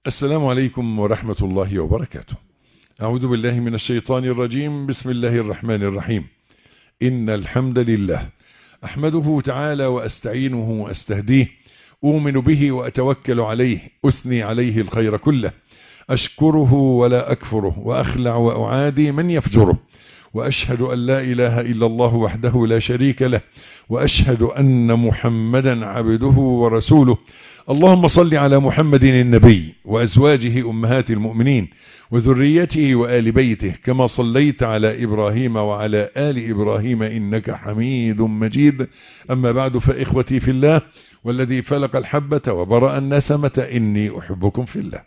السلام عليكم ورحمة الله وبركاته أعوذ بالله من الشيطان الرجيم بسم الله الرحمن الرحيم إن الحمد لله أحمده تعالى وأستعينه وأستهديه أؤمن به وأتوكل عليه أثني عليه الخير كله أشكره ولا أكفره وأخلع وأعادي من يفجره وأشهد أن لا إله إلا الله وحده لا شريك له وأشهد أن محمدا عبده ورسوله اللهم صل على محمد النبي وأزواجه أمهات المؤمنين وذريته وآل بيته كما صليت على إبراهيم وعلى آل إبراهيم إنك حميد مجيد أما بعد فإخوتي في الله والذي فلق الحبة وبرأ النسمة إني أحبكم في الله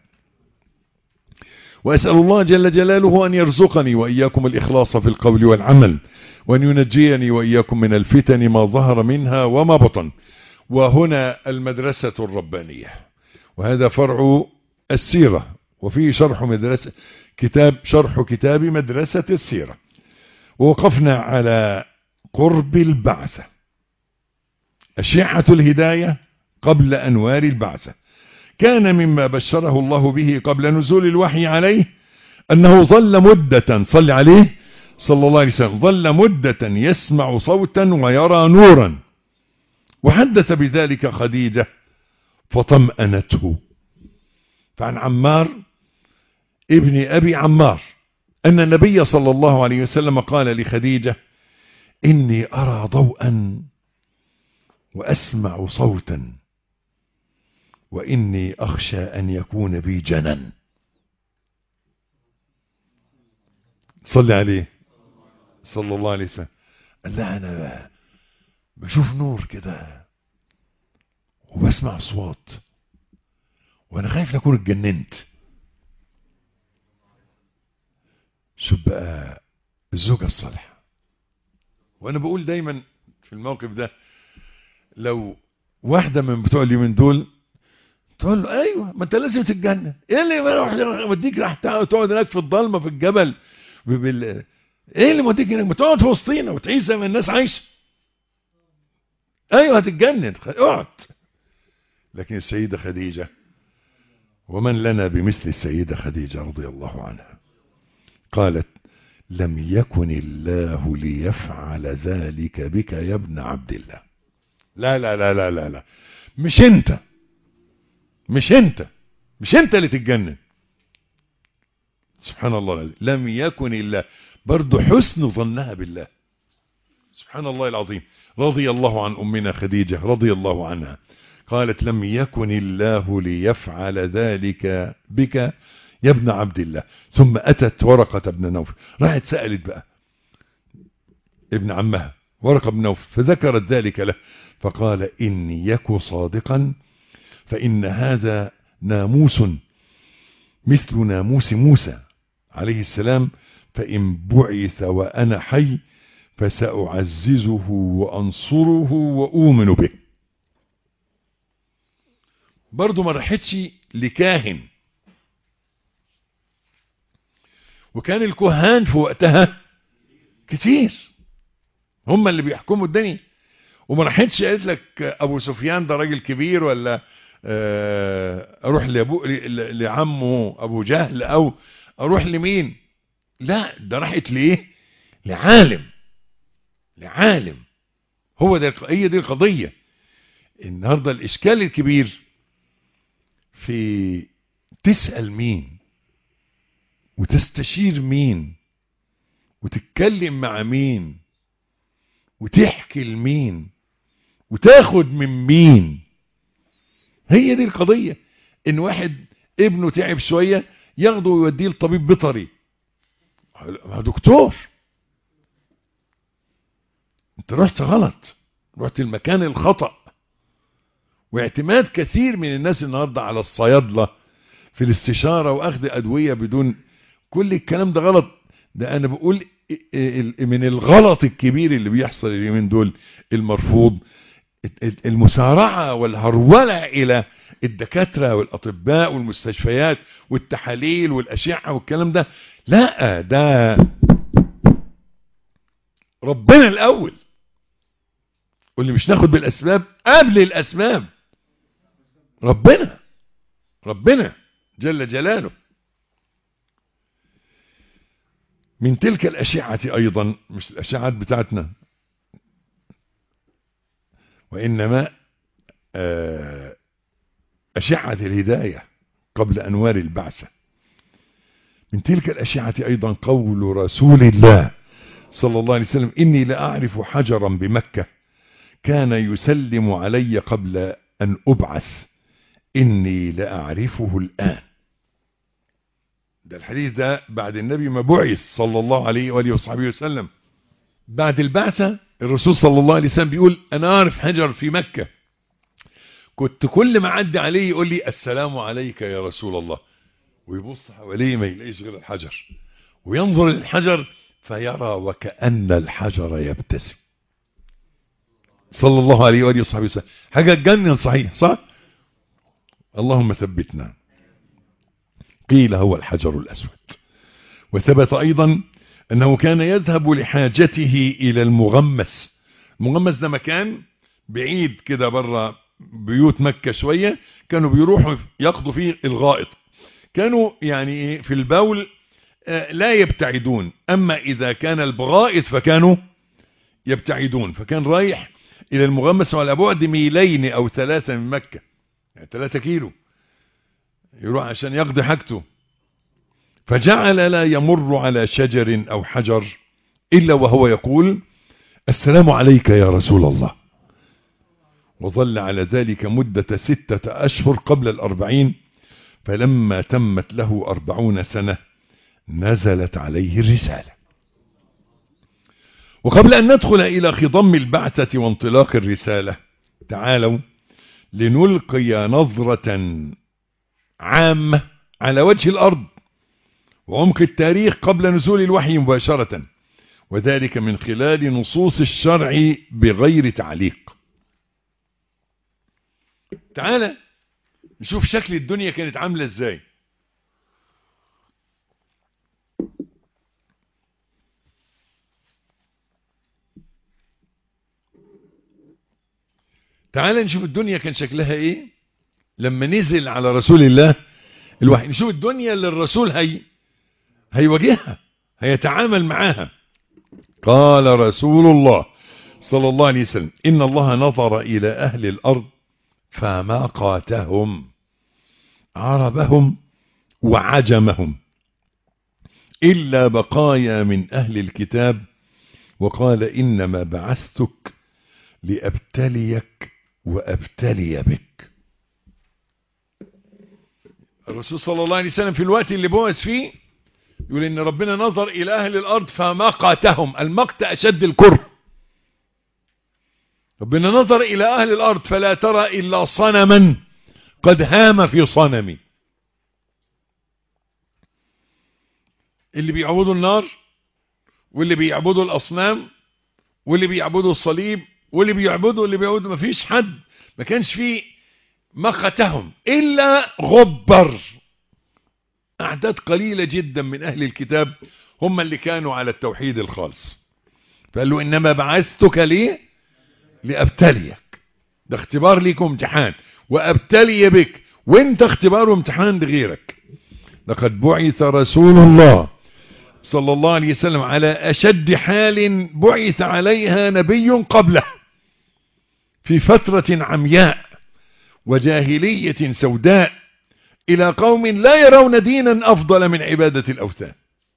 وأسأل الله جل جلاله أن يرزقني وإياكم الإخلاص في القول والعمل وأن ينجيني وإياكم من الفتن ما ظهر منها وما بطن وهنا المدرسة الربانية وهذا فرع السيرة وفيه شرح مدرسة كتاب شرح كتاب مدرسة السيرة ووقفنا على قرب البعثة أشعة الهداية قبل أنوار البعثة كان مما بشره الله به قبل نزول الوحي عليه أنه ظل مدة صل عليه صلى الله عليه وسلم ظل مدة يسمع صوتا ويرى نورا وحدث بذلك خديجة فطمأنته فعن عمار ابن أبي عمار أن النبي صلى الله عليه وسلم قال لخديجة إني أرى ضوءا وأسمع صوتا وإني أخشى أن يكون بي جنن صلي عليه صلى الله عليه وسلم قال لا أنا بشوف نور كده وبسمع أصوات وأنا خايف أكون اتجننت شوف بقى الزوجة الصالحة وأنا بقول دايما في الموقف ده لو واحدة من بتوع اليومين دول تقول له ايوه ما انت لازم تتجنن ايه اللي موديك راح تقعد هناك في الضلمه في الجبل بال... ايه اللي موديك هناك ما تقعد في وسطينا وتعيش زي ما الناس عايشه ايوه هتتجنن اقعد لكن السيده خديجه ومن لنا بمثل السيده خديجه رضي الله عنها قالت لم يكن الله ليفعل ذلك بك يا ابن عبد الله لا لا لا لا لا, لا. مش انت مش انت مش انت اللي تتجنن سبحان الله العظيم لم يكن الله برضو حسن ظنها بالله سبحان الله العظيم رضي الله عن أمنا خديجة رضي الله عنها قالت لم يكن الله ليفعل ذلك بك يا ابن عبد الله ثم أتت ورقة ابن نوف راحت سألت بقى ابن عمها ورقة ابن نوف فذكرت ذلك له فقال إن يك صادقا فإن هذا ناموس مثل ناموس موسى عليه السلام فإن بعث وأنا حي فسأعززه وأنصره وأؤمن به برضو ما راحتش لكاهن وكان الكهان في وقتها كتير هم اللي بيحكموا الدنيا وما راحتش قالت لك ابو سفيان ده راجل كبير ولا اروح لابو لعمه ابو جهل او اروح لمين لا ده راحت لايه لعالم لعالم هو ده هي دي القضيه النهارده الاشكال الكبير في تسال مين وتستشير مين وتتكلم مع مين وتحكي لمين وتاخد من مين هي دي القضية ان واحد ابنه تعب شوية ياخده ويوديه لطبيب بيطري دكتور انت رحت غلط رحت المكان الخطأ واعتماد كثير من الناس النهاردة على الصيادلة في الاستشارة واخذ ادوية بدون كل الكلام ده غلط ده انا بقول من الغلط الكبير اللي بيحصل اليومين دول المرفوض المسارعة والهرولة إلى الدكاترة والأطباء والمستشفيات والتحاليل والأشعة والكلام ده لا ده ربنا الأول واللي مش ناخد بالأسباب قبل الأسباب ربنا ربنا جل جلاله من تلك الأشعة أيضا مش الأشعات بتاعتنا وإنما أشعة الهداية قبل أنوار البعثة من تلك الأشعة أيضا قول رسول الله صلى الله عليه وسلم إني لأعرف حجرا بمكة كان يسلم علي قبل أن أبعث إني لأعرفه الآن ده الحديث ده بعد النبي ما بعث صلى الله عليه وآله وصحبه وسلم بعد البعثة الرسول صلى الله عليه وسلم بيقول أنا أعرف حجر في مكة كنت كل ما عدي عليه يقول لي السلام عليك يا رسول الله ويبص حواليه ما يلاقيش غير الحجر وينظر للحجر فيرى وكأن الحجر يبتسم صلى الله عليه وآله وصحبه وسلم حاجة تجنن صحيح صح اللهم ثبتنا قيل هو الحجر الأسود وثبت أيضا أنه كان يذهب لحاجته إلى المغمس المغمس ده مكان بعيد كده بره بيوت مكة شوية كانوا بيروحوا يقضوا فيه الغائط كانوا يعني في البول لا يبتعدون أما إذا كان البغائط فكانوا يبتعدون فكان رايح إلى المغمس على بعد ميلين أو ثلاثة من مكة يعني ثلاثة كيلو يروح عشان يقضي حاجته فجعل لا يمر على شجر أو حجر إلا وهو يقول السلام عليك يا رسول الله وظل على ذلك مدة ستة أشهر قبل الأربعين فلما تمت له أربعون سنة نزلت عليه الرسالة وقبل أن ندخل إلى خضم البعثة وانطلاق الرسالة تعالوا لنلقي نظرة عامة على وجه الأرض وعمق التاريخ قبل نزول الوحي مباشرة وذلك من خلال نصوص الشرع بغير تعليق تعالى نشوف شكل الدنيا كانت عاملة ازاي تعال نشوف الدنيا كان شكلها ايه لما نزل على رسول الله الوحي نشوف الدنيا اللي الرسول هي هيواجهها هيتعامل معاها قال رسول الله صلى الله عليه وسلم إن الله نظر إلى أهل الأرض فماقاتهم عربهم وعجمهم إلا بقايا من أهل الكتاب وقال إنما بعثتك لأبتليك وأبتلي بك الرسول صلى الله عليه وسلم في الوقت اللي بعث فيه يقول إن ربنا نظر إلى أهل الأرض فمقتهم المقت أشد الكره ربنا نظر إلى أهل الأرض فلا ترى إلا صنما قد هام في صنمي اللي بيعبدوا النار واللي بيعبدوا الأصنام واللي بيعبدوا الصليب واللي بيعبدوا اللي بيعبدوا مفيش حد ما كانش فيه مقتهم إلا غبر أعداد قليلة جدا من أهل الكتاب هم اللي كانوا على التوحيد الخالص فقال له إنما بعثتك ليه لأبتليك ده اختبار ليك امتحان وأبتلي بك وانت اختبار وامتحان لغيرك لقد بعث رسول الله صلى الله عليه وسلم على أشد حال بعث عليها نبي قبله في فترة عمياء وجاهلية سوداء إلى قوم لا يرون دينا أفضل من عبادة الأوثان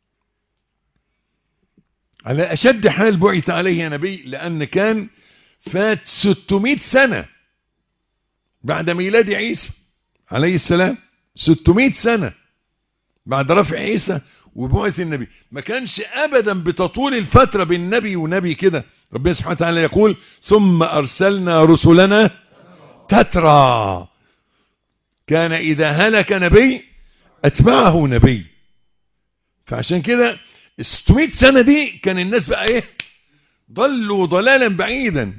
على أشد حال بعث عليه نبي لأن كان فات 600 سنة بعد ميلاد عيسى عليه السلام 600 سنة بعد رفع عيسى وبعث النبي ما كانش ابدا بتطول الفترة بين نبي ونبي كده ربنا سبحانه وتعالى يقول ثم ارسلنا رسلنا تترى كان اذا هلك نبي اتبعه نبي فعشان كده 600 سنة دي كان الناس بقى ايه ضلوا ضلالا بعيدا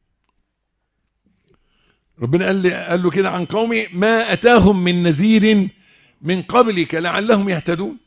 ربنا قال, لي قال له كده عن قومي ما اتاهم من نذير من قبلك لعلهم يهتدون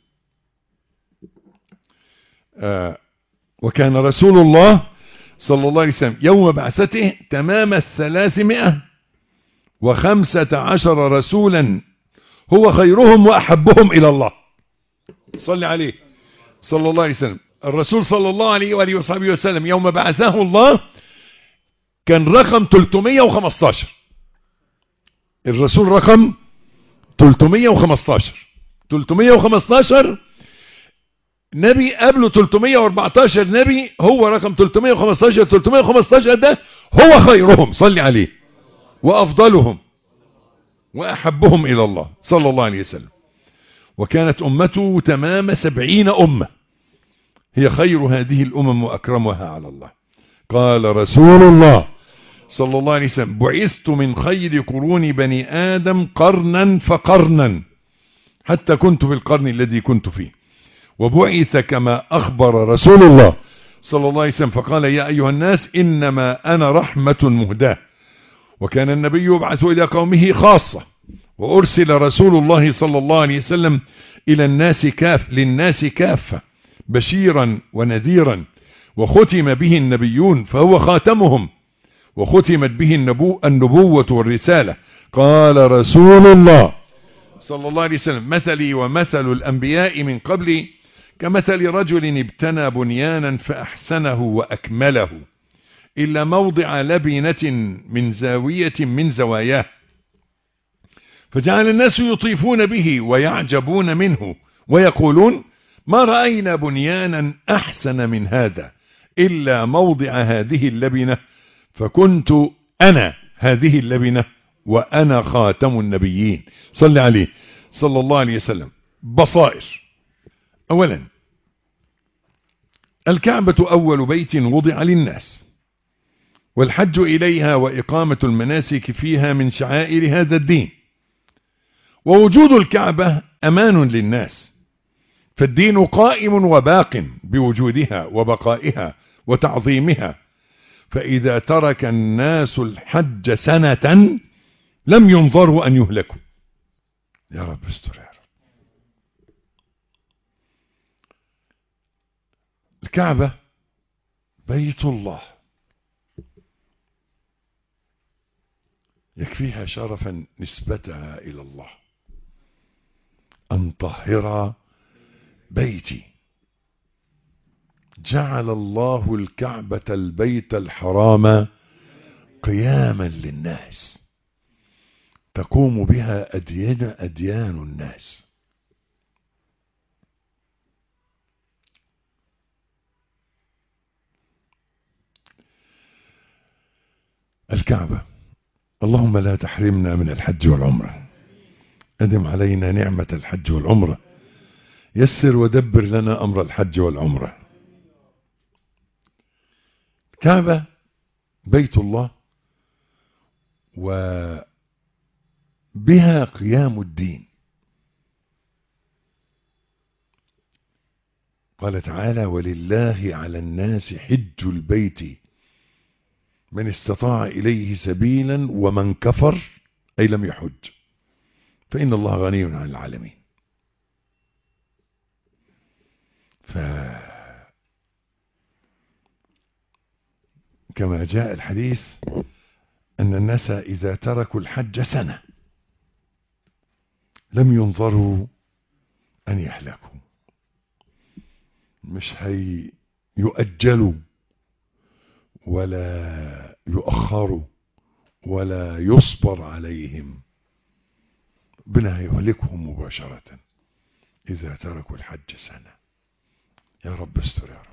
آه وكان رسول الله صلى الله عليه وسلم يوم بعثته تمام الثلاثمائة وخمسة عشر رسولا هو خيرهم وأحبهم إلى الله صلي عليه صلى الله عليه وسلم الرسول صلى الله عليه وآله وصحبه وسلم يوم بعثه الله كان رقم 315 الرسول رقم 315 315 نبي قبله 314 نبي هو رقم 315 315 ده هو خيرهم صلي عليه وأفضلهم وأحبهم إلى الله صلى الله عليه وسلم وكانت أمته تمام سبعين أمة هي خير هذه الأمم وأكرمها على الله قال رسول الله صلى الله عليه وسلم بعثت من خير قرون بني آدم قرنا فقرنا حتى كنت في القرن الذي كنت فيه وبعث كما أخبر رسول الله صلى الله عليه وسلم فقال يا أيها الناس إنما أنا رحمة مهداة وكان النبي يبعث إلى قومه خاصة وأرسل رسول الله صلى الله عليه وسلم إلى الناس كاف للناس كافة بشيرا ونذيرا وختم به النبيون فهو خاتمهم وختمت به النبو النبوة والرسالة قال رسول الله صلى الله عليه وسلم مثلي ومثل الأنبياء من قبلي كمثل رجل ابتنى بنيانا فأحسنه وأكمله إلا موضع لبنة من زاوية من زواياه فجعل الناس يطيفون به ويعجبون منه ويقولون ما رأينا بنيانا أحسن من هذا إلا موضع هذه اللبنة فكنت أنا هذه اللبنة وأنا خاتم النبيين صلى عليه صلى الله عليه وسلم بصائر أولا الكعبة أول بيت وضع للناس والحج إليها وإقامة المناسك فيها من شعائر هذا الدين ووجود الكعبة أمان للناس فالدين قائم وباق بوجودها وبقائها وتعظيمها فإذا ترك الناس الحج سنة لم ينظروا أن يهلكوا يا رب استر يا رب الكعبة بيت الله يكفيها شرفا نسبتها إلى الله أن طهر بيتي جعل الله الكعبة البيت الحرام قياما للناس تقوم بها أديان, أديان الناس الكعبة اللهم لا تحرمنا من الحج والعمرة أدم علينا نعمة الحج والعمرة يسر ودبر لنا أمر الحج والعمرة كعبة بيت الله وبها قيام الدين قال تعالى ولله على الناس حج البيت من استطاع إليه سبيلا ومن كفر أي لم يحج فإن الله غني عن العالمين ف كما جاء الحديث أن الناس إذا تركوا الحج سنة لم ينظروا أن يحلكوا مش هي يؤجلوا ولا يؤخروا ولا يصبر عليهم ربنا هيهلكهم مباشرة إذا تركوا الحج سنة يا رب استر يا رب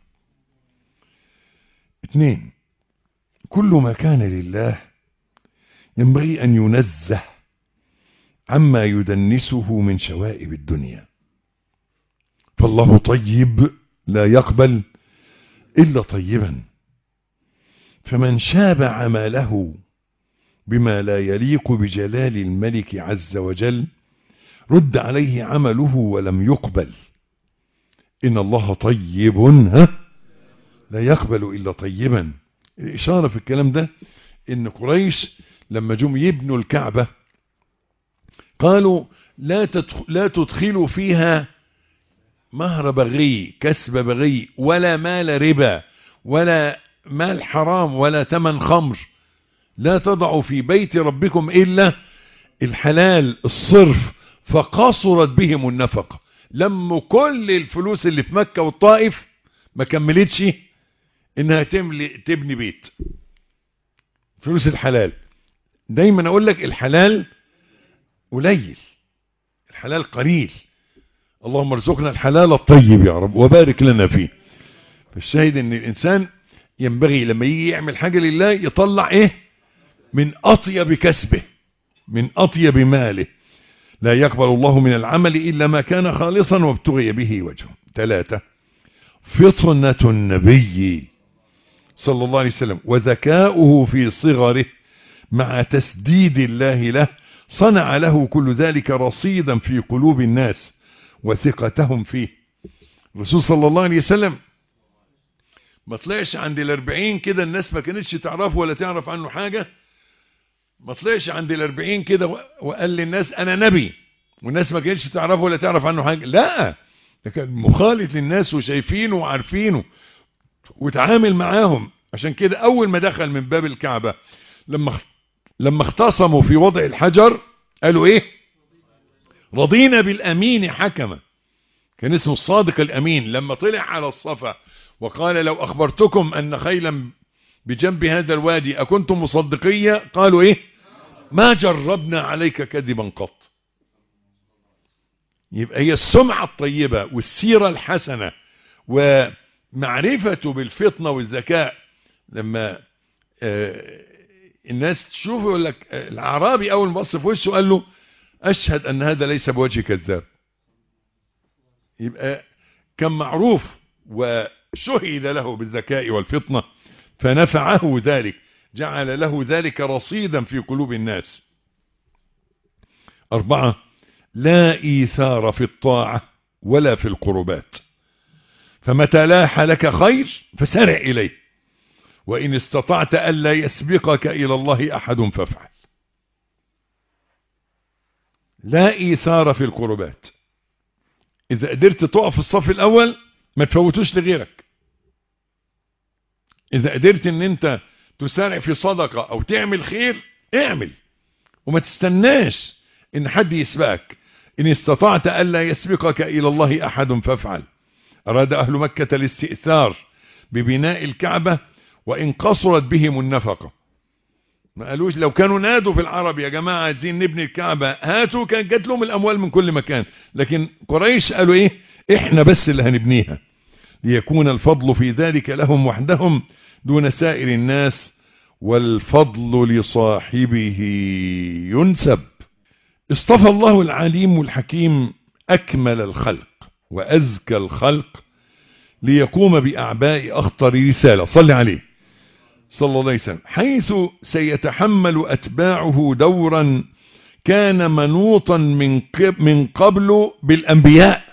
اثنين كل ما كان لله ينبغي أن ينزه عما يدنسه من شوائب الدنيا فالله طيب لا يقبل إلا طيبا فمن شاب عمله بما لا يليق بجلال الملك عز وجل رد عليه عمله ولم يقبل إن الله طيب ها لا يقبل إلا طيبا الإشارة في الكلام ده إن قريش لما جم يبنوا الكعبة قالوا لا تدخل لا تدخلوا فيها مهر بغي كسب بغي ولا مال ربا ولا مال حرام ولا تمن خمر لا تضعوا في بيت ربكم إلا الحلال الصرف فقصرت بهم النفقة لما كل الفلوس اللي في مكة والطائف ما كملتش انها تملي تبني بيت فلوس الحلال دايما اقول لك الحلال قليل الحلال قليل اللهم ارزقنا الحلال الطيب يا رب وبارك لنا فيه فالشاهد ان الانسان ينبغي لما يجي يعمل حاجة لله يطلع ايه من اطيب كسبه من اطيب ماله لا يقبل الله من العمل الا ما كان خالصا وابتغي به وجهه ثلاثة فطنة النبي صلى الله عليه وسلم وذكاؤه في صغره مع تسديد الله له صنع له كل ذلك رصيدا في قلوب الناس وثقتهم فيه الرسول صلى الله عليه وسلم ما طلعش عند الاربعين كده الناس ما كانتش تعرفه ولا تعرف عنه حاجة ما طلعش عند الاربعين كده وقال للناس انا نبي والناس ما كانتش تعرفه ولا تعرف عنه حاجة لا ده كان مخالط للناس وشايفينه وعارفينه وتعامل معاهم عشان كده اول ما دخل من باب الكعبة لما لما اختصموا في وضع الحجر قالوا ايه رضينا بالامين حكما كان اسمه الصادق الامين لما طلع على الصفا وقال لو اخبرتكم ان خيلا بجنب هذا الوادي اكنتم مصدقية قالوا ايه ما جربنا عليك كذبا قط يبقى هي السمعة الطيبة والسيرة الحسنة ومعرفته بالفطنة والذكاء لما آه الناس تشوفه يقول لك العربي اول ما بص في وشه قال له اشهد ان هذا ليس بوجه كذاب يبقى كان معروف وشهد له بالذكاء والفطنة فنفعه ذلك جعل له ذلك رصيدا في قلوب الناس أربعة لا إيثار في الطاعة ولا في القربات فمتى لاح لك خير فسرع إليه وإن استطعت ألا يسبقك إلى الله أحد فافعل لا إيثار في القربات إذا قدرت تقف في الصف الأول ما تفوتوش لغيرك إذا قدرت أن أنت تسارع في صدقة أو تعمل خير اعمل وما تستناش أن حد يسبقك إن استطعت ألا يسبقك إلى الله أحد فافعل أراد أهل مكة الاستئثار ببناء الكعبة وإن قصرت بهم النفقة ما قالوش لو كانوا نادوا في العرب يا جماعة عايزين نبني الكعبة هاتوا كان جات لهم الأموال من كل مكان لكن قريش قالوا إيه إحنا بس اللي هنبنيها ليكون الفضل في ذلك لهم وحدهم دون سائر الناس والفضل لصاحبه ينسب اصطفى الله العليم الحكيم أكمل الخلق وأزكى الخلق ليقوم بأعباء أخطر رسالة صلي عليه صلى الله عليه وسلم حيث سيتحمل أتباعه دورا كان منوطا من من قبل بالأنبياء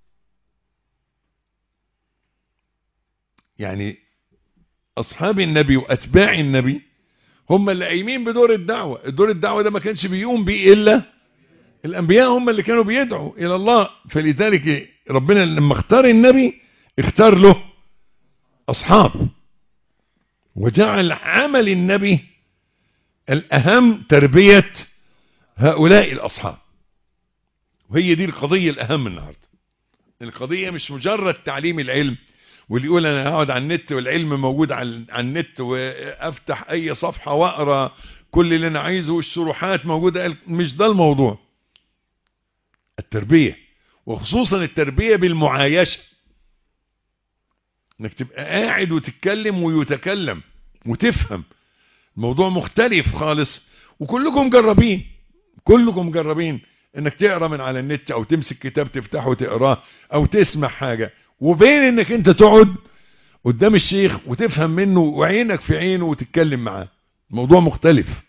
يعني أصحاب النبي وأتباع النبي هم اللي قايمين بدور الدعوة دور الدعوة ده ما كانش بيقوم بيه إلا الأنبياء هم اللي كانوا بيدعوا إلى الله فلذلك ربنا لما اختار النبي اختار له أصحاب وجعل عمل النبي الأهم تربية هؤلاء الأصحاب وهي دي القضية الأهم النهاردة القضية مش مجرد تعليم العلم واللي يقول أنا هقعد على النت والعلم موجود على النت وأفتح أي صفحة وأقرأ كل اللي أنا عايزه والشروحات موجودة مش ده الموضوع التربية وخصوصا التربية بالمعايشة انك تبقى قاعد وتتكلم ويتكلم وتفهم الموضوع مختلف خالص وكلكم جربين كلكم جربين انك تقرا من على النت او تمسك كتاب تفتحه وتقراه او تسمع حاجة وبين انك انت تقعد قدام الشيخ وتفهم منه وعينك في عينه وتتكلم معاه موضوع مختلف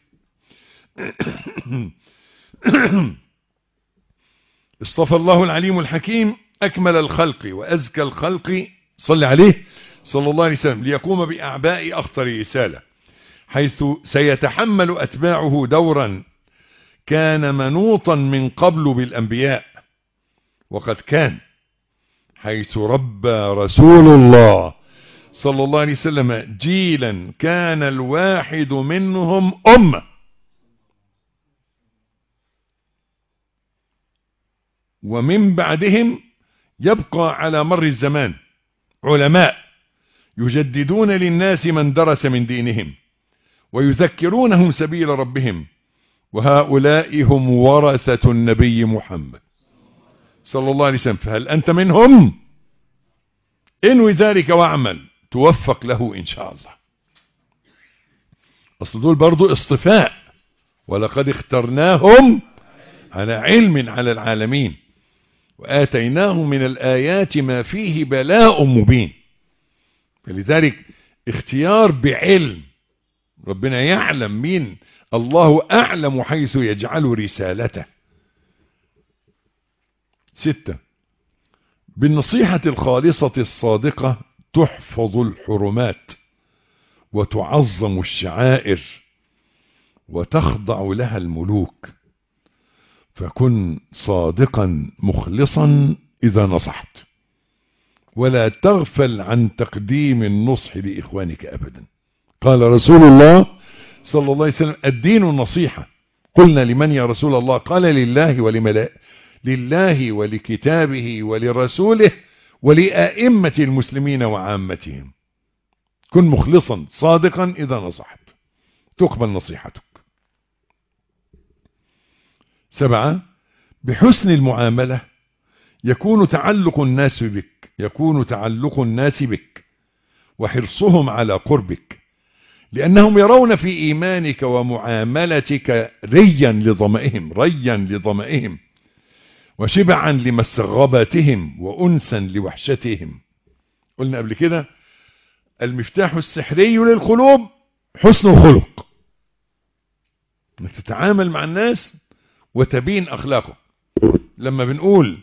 اصطفى الله العليم الحكيم اكمل الخلق وازكى الخلق صلى عليه صلى الله عليه وسلم ليقوم بأعباء أخطر رسالة حيث سيتحمل أتباعه دورا كان منوطا من قبل بالأنبياء وقد كان حيث ربى رسول الله صلى الله عليه وسلم جيلا كان الواحد منهم أمة ومن بعدهم يبقى على مر الزمان علماء يجددون للناس من درس من دينهم ويذكرونهم سبيل ربهم وهؤلاء هم ورثة النبي محمد صلى الله عليه وسلم فهل أنت منهم انوي ذلك واعمل توفق له إن شاء الله أصل دول برضو اصطفاء ولقد اخترناهم على علم على العالمين وآتيناهم من الآيات ما فيه بلاء مبين فلذلك اختيار بعلم ربنا يعلم مين الله أعلم حيث يجعل رسالته ستة بالنصيحة الخالصة الصادقة تحفظ الحرمات وتعظم الشعائر وتخضع لها الملوك فكن صادقا مخلصا إذا نصحت ولا تغفل عن تقديم النصح لإخوانك أبدا قال رسول الله صلى الله عليه وسلم الدين النصيحة قلنا لمن يا رسول الله قال لله ولملائكته لله ولكتابه ولرسوله ولأئمة المسلمين وعامتهم كن مخلصا صادقا إذا نصحت تقبل نصيحتك سبعة بحسن المعاملة يكون تعلق الناس بك يكون تعلق الناس بك وحرصهم على قربك لأنهم يرون في إيمانك ومعاملتك ريا لظمئهم ريا لظمئهم وشبعا لمسغباتهم وأنسا لوحشتهم قلنا قبل كده المفتاح السحري للقلوب حسن الخلق انك تتعامل مع الناس وتبين اخلاقه لما بنقول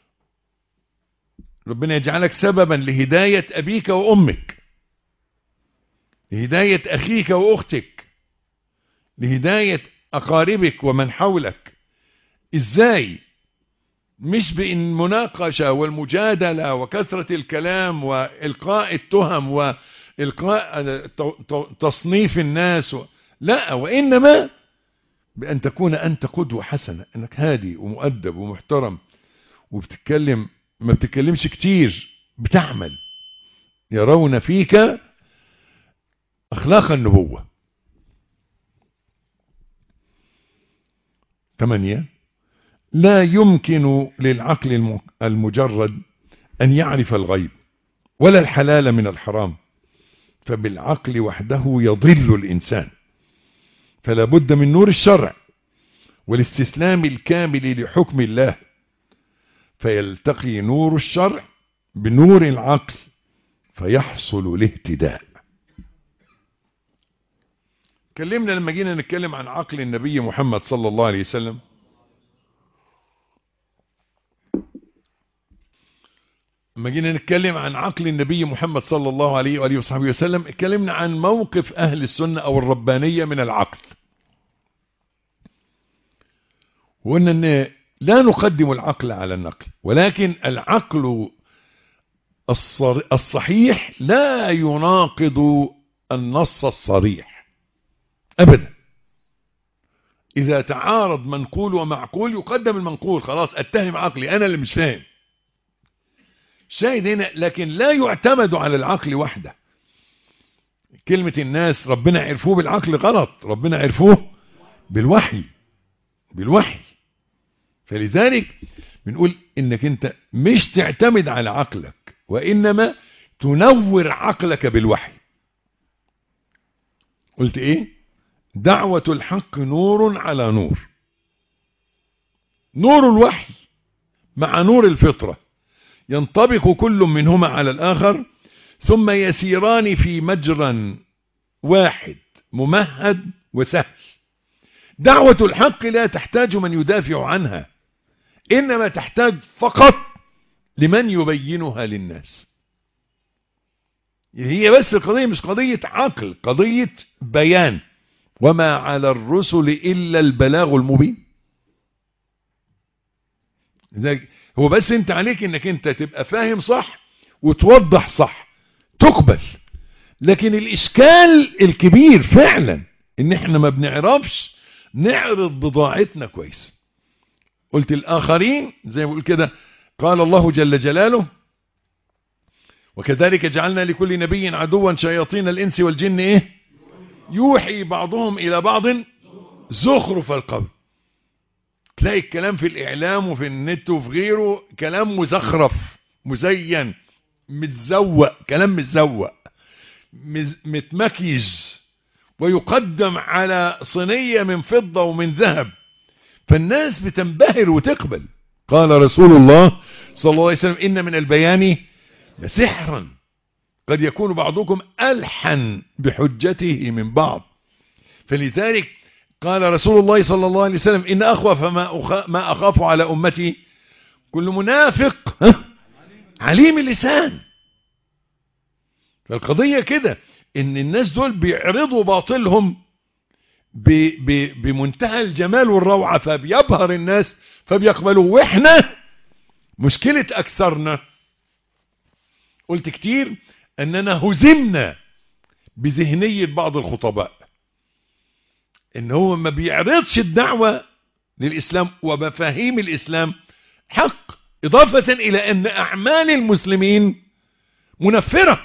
ربنا يجعلك سببا لهداية ابيك وامك لهداية اخيك واختك لهداية اقاربك ومن حولك ازاي مش بإن مناقشة والمجادلة وكثرة الكلام وإلقاء التهم وإلقاء تصنيف الناس و... لا وإنما بأن تكون أنت قدوة حسنة أنك هادي ومؤدب ومحترم وبتتكلم ما بتتكلمش كتير بتعمل يرون فيك أخلاق النبوة ثمانية لا يمكن للعقل المجرد أن يعرف الغيب ولا الحلال من الحرام فبالعقل وحده يضل الإنسان فلا بد من نور الشرع والاستسلام الكامل لحكم الله فيلتقي نور الشرع بنور العقل فيحصل الاهتداء كلمنا لما جينا نتكلم عن عقل النبي محمد صلى الله عليه وسلم لما جينا نتكلم عن عقل النبي محمد صلى الله عليه وآله وصحبه وسلم اتكلمنا عن موقف أهل السنة أو الربانية من العقل وقلنا أن لا نقدم العقل على النقل ولكن العقل الصحيح لا يناقض النص الصريح أبدا إذا تعارض منقول ومعقول يقدم المنقول خلاص اتهم عقلي أنا اللي مش فاهم شاهد هنا لكن لا يعتمد على العقل وحده كلمة الناس ربنا عرفوه بالعقل غلط ربنا عرفوه بالوحي بالوحي فلذلك بنقول انك انت مش تعتمد على عقلك وانما تنور عقلك بالوحي قلت ايه دعوة الحق نور على نور نور الوحي مع نور الفطره ينطبق كل منهما على الآخر ثم يسيران في مجرى واحد ممهد وسهل دعوة الحق لا تحتاج من يدافع عنها إنما تحتاج فقط لمن يبينها للناس هي بس القضية مش قضية عقل قضية بيان وما على الرسل إلا البلاغ المبين هو بس انت عليك انك انت تبقى فاهم صح وتوضح صح تقبل لكن الاشكال الكبير فعلا ان احنا ما بنعرفش نعرض بضاعتنا كويس قلت الآخرين زي ما بقول كده قال الله جل جلاله وكذلك جعلنا لكل نبي عدوا شياطين الإنس والجن إيه يوحي بعضهم إلى بعض زخرف القول تلاقي الكلام في الإعلام وفي النت وفي غيره كلام مزخرف مزين متزوق كلام متزوق متمكيج ويقدم على صينية من فضة ومن ذهب فالناس بتنبهر وتقبل قال رسول الله صلى الله عليه وسلم إن من البيان لسحرا قد يكون بعضكم ألحن بحجته من بعض فلذلك قال رسول الله صلى الله عليه وسلم إن أخوف ما, ما أخاف على أمتي كل منافق عليم اللسان فالقضية كده ان الناس دول بيعرضوا باطلهم ب ب بمنتهى الجمال والروعة فبيبهر الناس فبيقبلوا واحنا مشكلة اكثرنا قلت كتير اننا هزمنا بذهنية بعض الخطباء ان هو ما بيعرضش الدعوة للاسلام ومفاهيم الاسلام حق اضافة الى ان اعمال المسلمين منفرة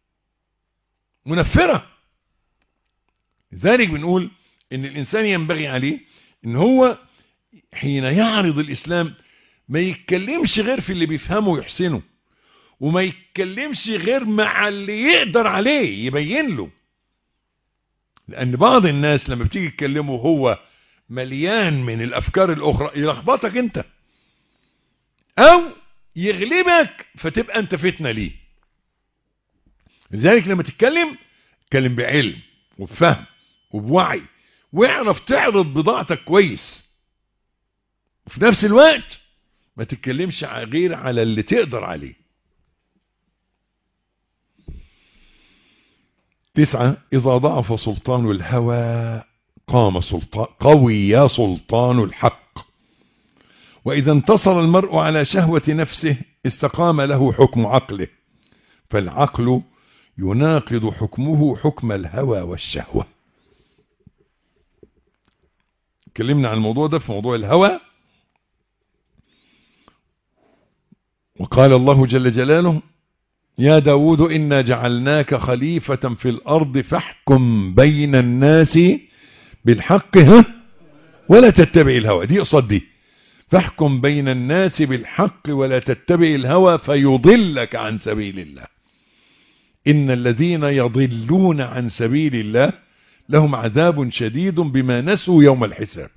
منفرة لذلك بنقول ان الانسان ينبغي عليه ان هو حين يعرض الاسلام ما يتكلمش غير في اللي بيفهمه ويحسنه وما يتكلمش غير مع اللي يقدر عليه يبين له لان بعض الناس لما بتيجي تكلمه هو مليان من الافكار الاخرى يلخبطك انت او يغلبك فتبقى انت فتنة ليه لذلك لما تتكلم اتكلم بعلم وبفهم وبوعي واعرف تعرض بضاعتك كويس وفي نفس الوقت ما تتكلمش غير على اللي تقدر عليه تسعة إذا ضعف سلطان الهوى قام سلطان قوي سلطان الحق وإذا انتصر المرء على شهوة نفسه استقام له حكم عقله فالعقل يناقض حكمه حكم الهوى والشهوة اتكلمنا عن الموضوع ده في موضوع الهوى وقال الله جل جلاله يا داود إنا جعلناك خليفة في الأرض فاحكم بين الناس بالحق ها ولا تتبع الهوى دي قصد دي فاحكم بين الناس بالحق ولا تتبع الهوى فيضلك عن سبيل الله إن الذين يضلون عن سبيل الله لهم عذاب شديد بما نسوا يوم الحساب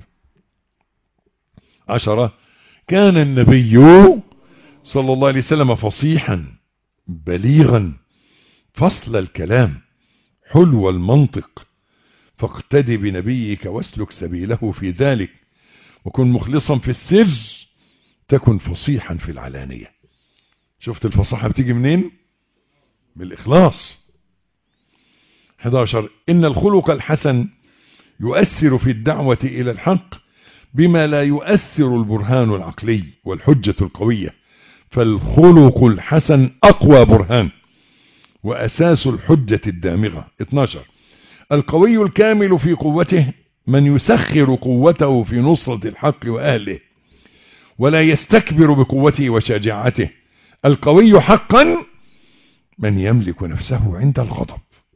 عشرة كان النبي صلى الله عليه وسلم فصيحا بليغا فصل الكلام حلو المنطق فاقتدي بنبيك واسلك سبيله في ذلك وكن مخلصا في السر تكن فصيحا في العلانية شفت الفصاحة بتيجي منين بالإخلاص 11 إن الخلق الحسن يؤثر في الدعوة إلى الحق بما لا يؤثر البرهان العقلي والحجة القوية فالخلق الحسن أقوى برهان وأساس الحجة الدامغة 12 القوي الكامل في قوته من يسخر قوته في نصرة الحق وأهله ولا يستكبر بقوته وشجاعته القوي حقا من يملك نفسه عند الغضب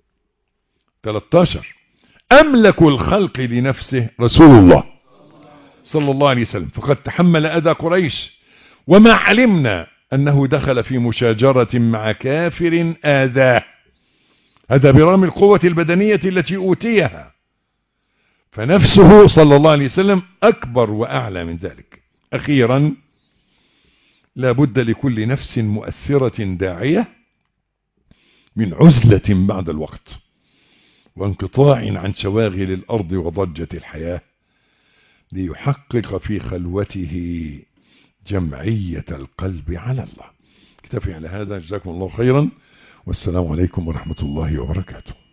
13 أملك الخلق لنفسه رسول الله صلى الله عليه وسلم فقد تحمل أذى قريش وما علمنا أنه دخل في مشاجرة مع كافر آذاه هذا برغم القوة البدنية التي أوتيها فنفسه صلى الله عليه وسلم أكبر وأعلى من ذلك أخيرا لا بد لكل نفس مؤثرة داعية من عزلة بعد الوقت وانقطاع عن شواغل الأرض وضجة الحياة ليحقق في خلوته جمعية القلب على الله اكتفي على هذا جزاكم الله خيرا والسلام عليكم ورحمة الله وبركاته